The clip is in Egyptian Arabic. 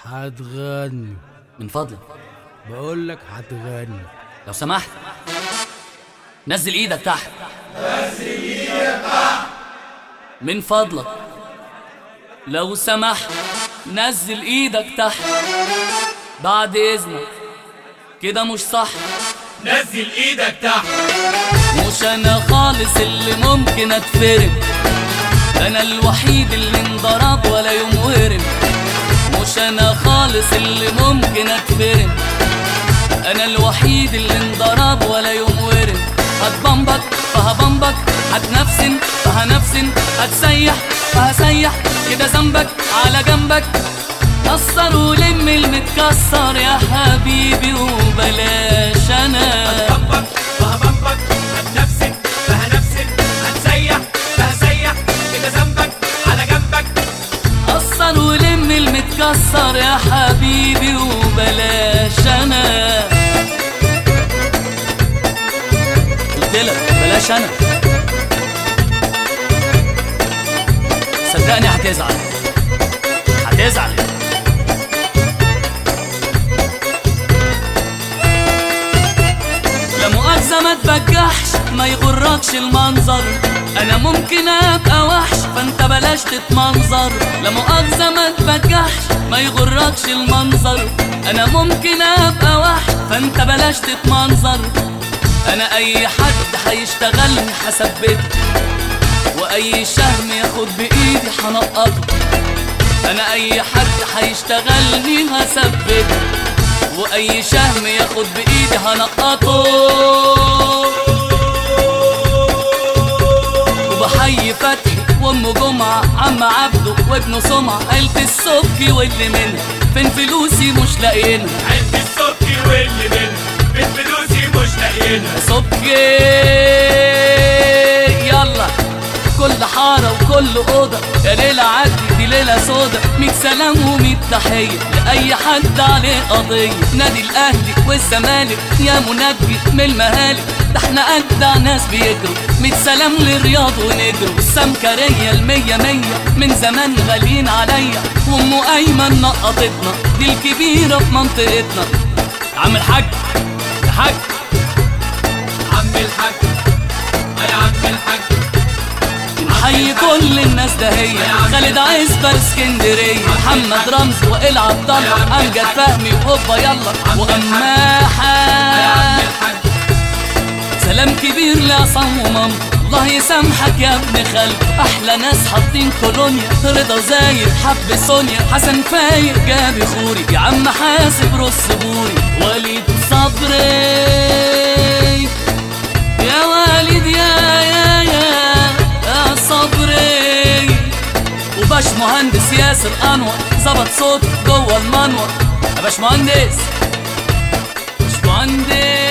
هتغني من فضلك بقول لك هتغني لو سمحت نزل ايدك تحت نزل ايدك تحت من فضلك لو سمحت نزل ايدك تحت بعد اذنك كده مش صح نزل ايدك تحت مش انا خالص اللي ممكن اتفرم انا الوحيد اللي انضرب ولا يوم ورم مش انا خالص اللي ممكن اتفرم انا الوحيد اللي انضرب ولا يوم ورم هتبمبك فهبمبك هتنفسن فهنفسن هتسيح فهسيح كده ذنبك على جنبك كسر ولم المتكسر يا حبيبي وبلاش انا هبمبك فهبمبك هتنفسن فهنفسن هتسيح فهسيح كده ذنبك على جنبك كسر ولم المتكسر يا حبيبي وبلاش انا قلت لك بلاش انا صدقني هتزعل هتزعل لا مؤاخذة ما تبجحش ما يغركش المنظر انا ممكن ابقى وحش فانت بلاش تتمنظر لا مؤاخذة ما تبجحش ما يغركش المنظر انا ممكن ابقى وحش فانت بلاش تتمنظر انا اي حد هيشتغلني هثبته واي شهم ياخد بايدي هنقطه انا اي حد هيشتغلني هثبته واي شهم ياخد بايدي هنقطه وبحيي فتحي وام جمعة عم عبده وابنه سمعة عيلة السبكي واللي منها فين فلوسي مش لاقيينها عد السبكي واللي منها بالفلوسي مش لاقيينها سبكي يلا كل حارة وكل أوضة يا ليلة عدي دي ليلة سودا ميت سلام وميت تحية لأي حد عليه قضية نادي الأهلي والزمالك يا منجي من المهالك ده احنا أجدع ناس بيجروا ميت سلام للرياض ونجروا السمكرية المية مية من زمان غاليين عليا وأم أيمن نقطتنا دي الكبيرة في منطقتنا عم الحاج يا حاج عم الحاج يا عم الحاج حي كل الناس ده هي خالد عزبة اسكندرية محمد رمزي وائل عبد الله امجد فهمي وهوبا يلا واماحة يا عم الحاج سلام كبير لعصام ومام الله يسامحك يا ابن خالد احلى ناس حاطين كولونيا رضا زايد حب سونيا حسن فايق جابي خوري يا عم حاسب رص بوري وليد صبري يا والد يا يا يا يا صبري وباش مهندس ياسر انور ظبط صوت جوه المنور يا باش مهندس باش مهندس